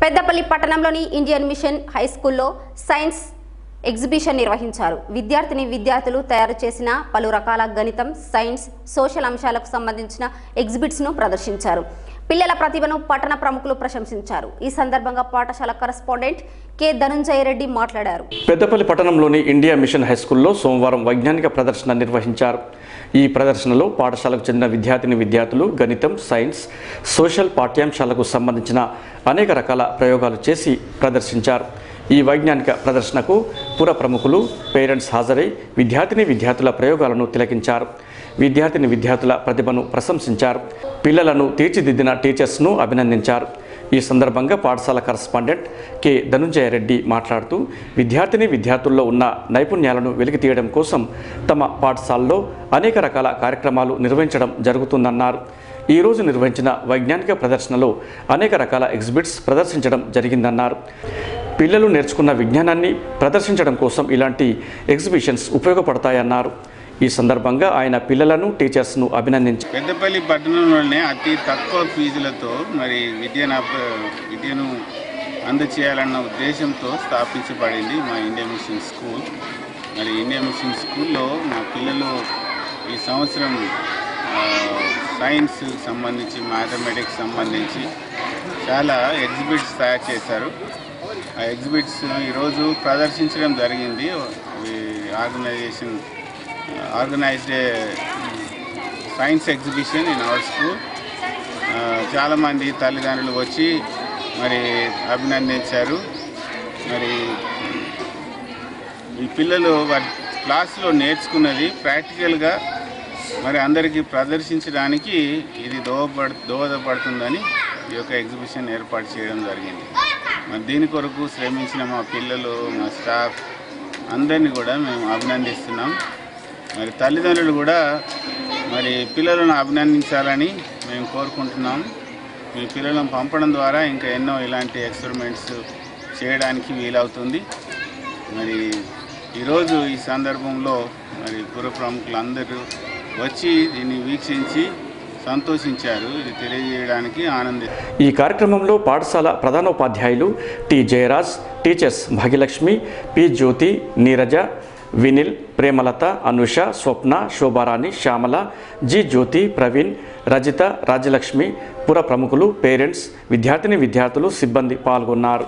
పెద్దపల్లి పట్టణంలోని Indian mission high స్కూల్లో science exhibition నిర్వహించారు విద్యార్థిని విద్యార్థులు తయారు చేసిన పలు రకాల గణితం సైన్స్ సోషల్ అంశాలకు సంబంధించిన ఎగ్జిబిట్స్ను ప్రదర్శించారు పిల్లల ప్రతిభను పట్టణ ప్రముఖులు ప్రశంసించారు ఈ సందర్భంగా పాఠశాల కరస్పాండెంట్ కె ధనుంజయ రెడ్డి మాట్లాడారు పెద్దపల్లి పట్టణంలోని ఇండియా మిషన్ హై స్కూల్లో సోమవారం వైజ్ఞానిక ప్రదర్శన నిర్వహించారు ఈ ప్రదర్శనలో పాఠశాలకు చెందిన విద్యార్థిని విద్యార్థులు గణితం సైన్స్ సోషల్ పాఠ్యాంశాలకు సంబంధించిన అనేక రకాల ప్రయోగాలు చేసి ప్రదర్శించారు ఈ వైజ్ఞానిక ప్రదర్శనకు పుర ప్రముఖులు పేరెంట్స్ హాజరై విద్యార్థిని విద్యార్థుల ప్రయోగాలను తిలకించారు విద్యార్థిని విద్యార్థుల ప్రతిభను ప్రశంసించారు పిల్లలను తీర్చిదిద్దిన టీచర్స్ను అభినందించారు ఈ సందర్భంగా పాఠశాల కరస్పాండెంట్ కె ధనుంజయ రెడ్డి మాట్లాడుతూ విద్యార్థిని విద్యార్థుల్లో ఉన్న నైపుణ్యాలను వెలికి తీయడం కోసం తమ పాఠశాలలో అనేక రకాల కార్యక్రమాలు నిర్వహించడం జరుగుతుందన్నారు ఈ రోజు నిర్వహించిన వైజ్ఞానిక ప్రదర్శనలో అనేక రకాల ఎగ్జిబిట్స్ ప్రదర్శించడం జరిగిందన్నారు పిల్లలు నేర్చుకున్న విజ్ఞానాన్ని ప్రదర్శించడం కోసం ఇలాంటి ఎగ్జిబిషన్స్ ఉపయోగపడతాయన్నారు ఈ సందర్భంగా ఆయన పిల్లలను టీచర్స్ను అభినందించారు పెద్దపల్లి పట్టణంలోనే అతి తక్కువ ఫీజులతో మరి విద్యను అప- విద్యను అందచేయాలన్న ఉద్దేశంతో స్థాపించబడింది మా ఇండియా మిషన్ స్కూల్ మరి ఇండియా మిషన్ స్కూల్లో మా పిల్లలు ఈ సంవత్సరం ఆ, సైన్స్ సంబంధించి మ్యాథమెటిక్స్ సంబంధించి చాలా ఎగ్జిబిట్స్ తయారు చేశారు ఆ ఎగ్జిబిట్స్ ఈరోజు ప్రదర్శించడం జరిగింది ఈ organisation organised science exhibition in our school చాలామంది తల్లిదండ్రులు వచ్చి మరి అభినందించారు మరి ఈ పిల్లలు వారి క్లాస్లో నేర్చుకున్నది ప్రాక్టికల్గా మరి అందరికీ ప్రదర్శించడానికి ఇది దోహపడ దోహదపడుతుందని ఈ యొక్క ఎగ్జిబిషన్ ఏర్పాటు చేయడం జరిగింది మరి దీని కొరకు శ్రమించిన మా పిల్లలు మా స్టాఫ్ అందరినీ కూడా మేము అభినందిస్తున్నాం మరి తల్లిదండ్రులు కూడా మరి పిల్లలను అభినందించాలని మేము కోరుకుంటున్నాం మీ పిల్లలను పంపడం ద్వారా ఇంకా ఎన్నో ఇలాంటి ఎక్స్పెరిమెంట్స్ చేయడానికి వీలవుతుంది మరి ఈరోజు ఈ సందర్భంలో మరి పుర ప్రముఖులు అందరూ వచ్చి దీన్ని వీక్షించి సంతోషించారు ఇది తెలియజేయడానికి ఆనంది ఈ కార్యక్రమంలో పాఠశాల ప్రధానోపాధ్యాయులు టి జయరాజ్ టీచర్స్ భాగ్యలక్ష్మి పి జ్యోతి నీరజ వినిల్ ప్రేమలత అనుష స్వప్న శోభారాణి శ్యామల జి జ్యోతి ప్రవీణ్ రజిత రాజ్యలక్ష్మి పుర ప్రముఖులు పేరెంట్స్ విద్యార్థిని విద్యార్థులు సిబ్బంది పాల్గొన్నారు